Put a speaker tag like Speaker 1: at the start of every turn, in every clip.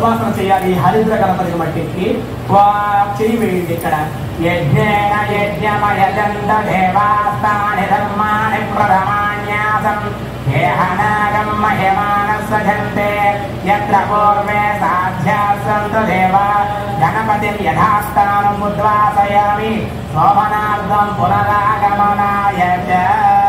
Speaker 1: సువాసన చేయాలి హరిద్ర గణపతికి మట్టికి వా చెయ్యి వేయండి ఇక్కడ యజ్ఞేన యజ్ఞమయజంత దేవాస్తాని ధర్మాణి ప్రథమాన్యాసం దేహనాగం మహ్యమాన సజంతే యత్ర పూర్వే సాధ్యాసంతు దేవ గణపతిం యథాస్థానం ఉద్వాసయామి శోభనార్థం పునరాగమనాయ చ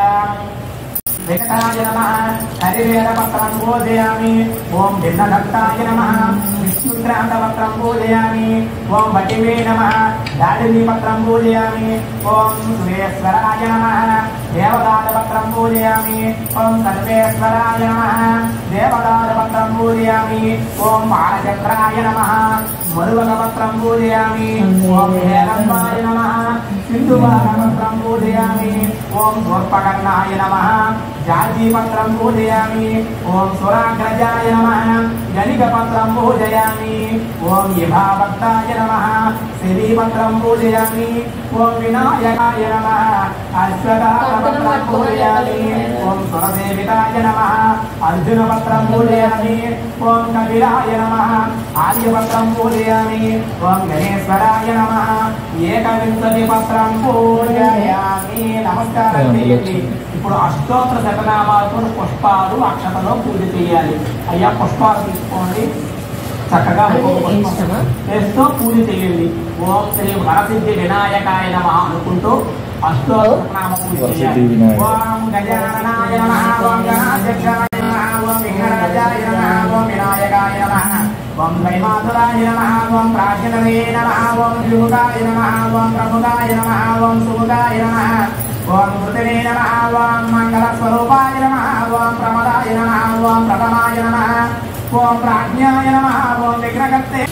Speaker 1: వెంకటాయ నమ హరివేదపత్రం పూజయామి ఓం భిన్నదత్తాయ నమ విష్ణుక్రాంతపత్రం పూజయామి ఓం వటివే నమ దాడిపత్రం పూజయామి ఓం సురేశ్వరాయ నమ దేవదానపత్రం పూజయామి ఓం సర్వేశ్వరాయ నమ దేవదానపత్రం పూజయామి ఓం బాలచక్రాయ నమ మరువకపత్రం పూజయామి ఓం హేరంబాయ నమ సింధువారపత్రం పూజయామి ఓం దూర్పకర్ణాయ నమ జాజీపత్రం పూజయామి ఓం సురాగ్రజాయ నమ గణికపత్రం పూజయామి ఓం ఇభాభక్తాయ నమ శ్రీపత్రం పూజయామి ఓం వినాయకాయ నమ అశ్వతాపత్రం పూజయామి ఓం సురసేవితాయ నమ అర్జునపత్రం పూజయామి ఓం కపిలాయ నమ ఆర్యపత్రం పూజయామి ఓం గణేశ్వరాయ నమ ఏకవింశతి పత్రం పూజయామి నమస్కారం చేయండి ఇప్పుడు అష్టోత్తర శతనామాలతో పుష్పాలు అక్షతలో పూజ చేయాలి అయ్యా పుష్పాలు తీసుకోండి చక్కగా ఒక్కొక్క పుష్పం
Speaker 2: ఇష్టమా?
Speaker 1: వేస్తూ పూజ చేయండి ఓం శ్రీ వరసిద్ధి వినాయకాయ నమ అనుకుంటూ అష్టోత్తర శతనామ పూజ
Speaker 3: వరసిద్ధి
Speaker 1: చేయాలి
Speaker 3: వినాయక.
Speaker 1: ఓం గజాననాయ నమ ఓం గణాధ్యక్షాయ నమ ఓం విఘ్నరాజాయ నమ ఓం వినాయకాయ నమ ఓం వైమాతురాయ నమ ఓం ప్రాచీనవే నమ ఓం విముఖాయ నమ ఓం ప్రముఖాయ నమ ఓం సుముఖాయ నమ ఓం మృతివే నమ ఓం మంగళస్వరూపాయ నమ ఓం ప్రమదాయ నమ ఓం ప్రథమాయ నమ ఓం ప్రాజ్ఞాయ నమ ఓం విఘ్నకర్తే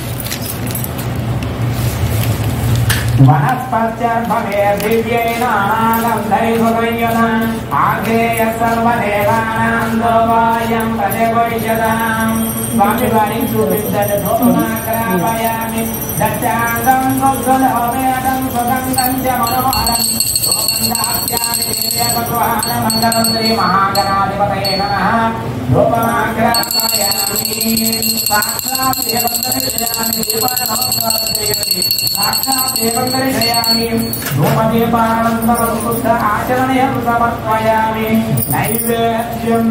Speaker 1: వనస్పత్యర్భవే దివ్యేనాగంధైర్వయదాం ఆగ్నేయ సర్వదేవానాం దోవాయం ప్రతివయ్యదాం స్వామి వారిని చూపించండి ధూపమాగ్రాపయామి దశాంగం గొగ్గలహోమేదం సుగంధం చ మనోహరం మంగళం శ్రీ మహాగణాధిపతయే నమ ధూపమాగ్రాపయామి సాక్షాత్ దేవంతరియామి సాక్షాత్ దేవంతరియామి ధూపదీపానంతరం శుద్ధ ఆచరణయం సమర్పయామి నైవేద్యం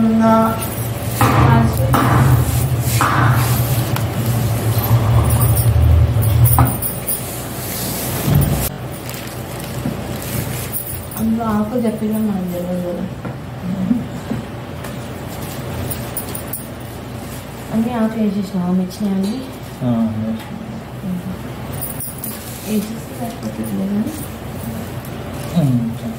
Speaker 2: అందులో ఆకు చెప్పినా మనం తెలియదు కదా అన్నీ ఆకు వేసేసినాం ఆమె ఇచ్చినాయని వేసేసి సరిపోతుంది కానీ
Speaker 3: ఉమ్.